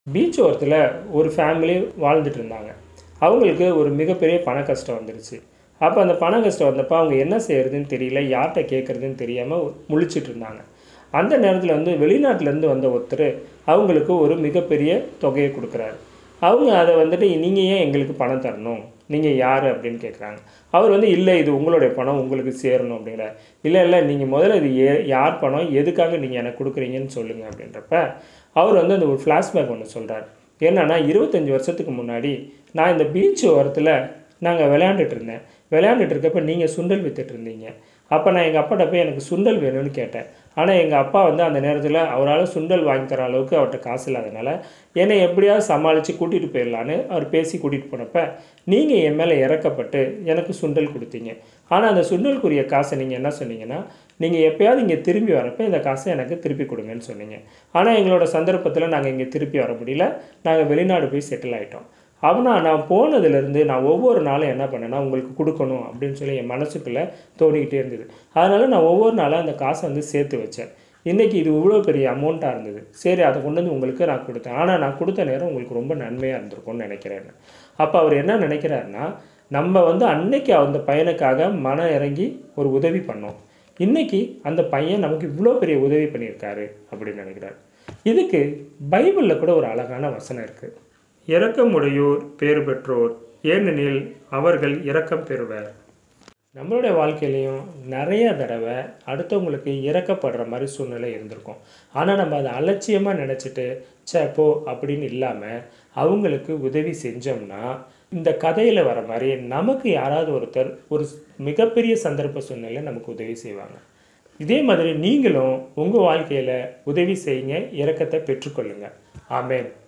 beach ஓரத்தில் ஒரு family வாழ்ந்துட்டு இருந்தாங்க அவங்களுக்கு ஒரு மிகப்பெரிய பண கஷ்டம் வந்துருச்சு அப்போ அந்த பண கஷ்டம் வந்தப்போ அவங்க என்ன செய்யறதுன்னு தெரியல யார்கிட்ட கேட்குறதுன்னு தெரியாமல் முழிச்சிட்டு இருந்தாங்க அந்த நேரத்தில் வந்து வெளிநாட்டிலேருந்து வந்த ஒருத்தர் அவங்களுக்கு ஒரு மிகப்பெரிய தொகையை கொடுக்குறாரு அவங்க அதை வந்துட்டு நீங்கள் ஏன் எங்களுக்கு பணம் தரணும் நீங்கள் யார் அப்படின்னு கேட்குறாங்க அவர் வந்து இல்லை இது உங்களுடைய பணம் உங்களுக்கு சேரணும் அப்படிங்கிற இல்லை இல்லை நீங்கள் முதல்ல இது ஏ யார் பணம் எதுக்காக நீங்கள் எனக்கு கொடுக்குறீங்கன்னு சொல்லுங்கள் அப்படின்றப்ப அவர் வந்து அந்த ஒரு ஃப்ளாஷ்பேக் ஒன்று சொல்கிறார் என்னன்னா இருபத்தஞ்சி வருஷத்துக்கு முன்னாடி நான் இந்த பீச் ஓரத்தில் நாங்கள் விளையாண்டுட்டு இருந்தேன் விளையாண்டுட்டு இருக்கப்ப நீங்கள் சுண்டல் வித்துட்டு இருந்தீங்க அப்போ நான் எங்கள் அப்பாட்ட போய் எனக்கு சுண்டல் வேணும்னு கேட்டேன் ஆனால் எங்கள் அப்பா வந்து அந்த நேரத்தில் அவரால் சுண்டல் வாங்கி தர அளவுக்கு அவர்கிட்ட காசு இல்லாதனால என்னை எப்படியாவது சமாளித்து கூட்டிகிட்டு போயிடலான்னு அவர் பேசி கூட்டிகிட்டு போனப்ப நீங்கள் என் மேலே இறக்கப்பட்டு எனக்கு சுண்டல் கொடுத்தீங்க ஆனால் அந்த சுண்டலுக்குரிய காசை நீங்கள் என்ன சொன்னீங்கன்னா நீங்கள் எப்பயாவது இங்கே திரும்பி வரப்போ இந்த காசை எனக்கு திருப்பி கொடுங்கன்னு சொன்னீங்க ஆனால் எங்களோட சந்தர்ப்பத்தில் நாங்கள் இங்கே திருப்பி வர முடியல நாங்கள் வெளிநாடு போய் செட்டில் ஆகிட்டோம் அவனா நான் போனதுலேருந்து நான் ஒவ்வொரு நாளும் என்ன பண்ணேன்னா உங்களுக்கு கொடுக்கணும் அப்படின்னு சொல்லி என் மனசுக்குள்ளே தோணிக்கிட்டே இருந்தது அதனால் நான் ஒவ்வொரு நாளும் அந்த காசை வந்து சேர்த்து வச்சேன் இன்றைக்கி இது இவ்வளோ பெரிய அமௌண்ட்டாக இருந்தது சரி அதை கொண்டு வந்து உங்களுக்கு நான் கொடுத்தேன் ஆனால் நான் கொடுத்த நேரம் உங்களுக்கு ரொம்ப நன்மையாக இருந்திருக்கும்னு நினைக்கிறேன் அப்போ அவர் என்ன நினைக்கிறாருன்னா நம்ம வந்து அன்னைக்கு அந்த பையனுக்காக மனம் இறங்கி ஒரு உதவி பண்ணோம் இன்றைக்கி அந்த பையன் நமக்கு இவ்வளோ பெரிய உதவி பண்ணியிருக்காரு அப்படின்னு நினைக்கிறார் இதுக்கு பைபிளில் கூட ஒரு அழகான வசனம் இருக்குது இரக்கமுடையோர் பேறு பெற்றோர் ஏனெனில் அவர்கள் இரக்கம் பெறுவர் நம்மளுடைய வாழ்க்கையிலையும் நிறைய தடவை அடுத்தவங்களுக்கு இறக்கப்படுற மாதிரி சூழ்நிலை இருந்திருக்கும் ஆனால் நம்ம அதை அலட்சியமாக நினச்சிட்டு சே போ அப்படின்னு இல்லாமல் அவங்களுக்கு உதவி செஞ்சோம்னா இந்த கதையில் வர மாதிரி நமக்கு யாராவது ஒருத்தர் ஒரு மிகப்பெரிய சந்தர்ப்ப சூழ்நிலை நமக்கு உதவி செய்வாங்க இதே மாதிரி நீங்களும் உங்கள் வாழ்க்கையில் உதவி செய்யுங்க இரக்கத்தை பெற்றுக்கொள்ளுங்க ஆமேன்